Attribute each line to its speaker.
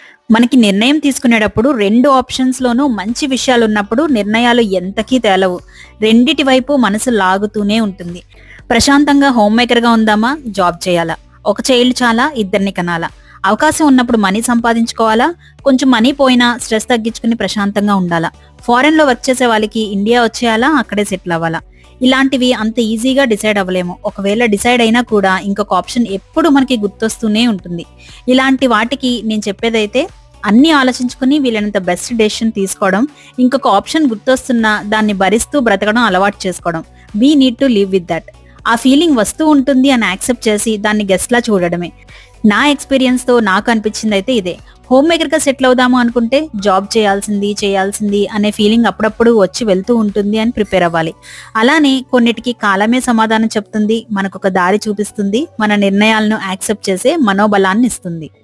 Speaker 1: మనకి నిర్ణయం తీసుకునేటప్పుడు రెండు ఆప్షన్స్ లోనూ మంచి విషయాలు ఉన్నప్పుడు నిర్ణయాలు ఎంతకీ తేలవు రెండిటి వైపు మనసు లాగుతూనే ఉంటుంది ప్రశాంతంగా హోమ్ మేకర్ గా ఉందామా జాబ్ చేయాలా ఒక చైల్డ్ చాలా ఇద్దరిని కనాలా అవకాశం ఉన్నప్పుడు మనీ సంపాదించుకోవాలా కొంచెం మనీ పోయినా స్ట్రెస్ తగ్గించుకుని ప్రశాంతంగా ఉండాలా ఫారెన్ లో వర్క్ చేసే వాళ్ళకి ఇండియా వచ్చేయాలా అక్కడే సెటిల్ అవ్వాలా ఇలాంటివి అంత ఈజీగా డిసైడ్ అవ్వలేము ఒకవేళ డిసైడ్ అయినా కూడా ఇంకొక ఆప్షన్ ఎప్పుడు మనకి గుర్తొస్తూనే ఉంటుంది ఇలాంటి వాటికి నేను చెప్పేదైతే అన్ని ఆలోచించుకుని వీలైనంత బెస్ట్ డెసిషన్ తీసుకోవడం ఇంకొక ఆప్షన్ గుర్తొస్తున్నా దాన్ని భరిస్తూ బ్రతకడం అలవాటు చేసుకోవడం we need to live with that ఆ ఫీలింగ్ వస్తూ ఉంటుంది అని యాక్సెప్ట్ చేసి దాన్ని గెస్ట్ లా చూడడమే నా ఎక్స్పీరియన్స్ తో నాకు అనిపించింది అయితే ఇదే హోమ్ మేకర్ గా సెటిల్ అవుదాము అనుకుంటే జాబ్ చేయాల్సింది చేయాల్సింది అనే ఫీలింగ్ అప్పుడప్పుడు వచ్చి వెళ్తూ ఉంటుంది అని ప్రిపేర్ అవ్వాలి అలానే కొన్నిటికి కాలమే సమాధానం చెప్తుంది మనకు ఒక దారి చూపిస్తుంది మన నిర్ణయాలను యాక్సెప్ట్ చేసే మనోబలాన్ని ఇస్తుంది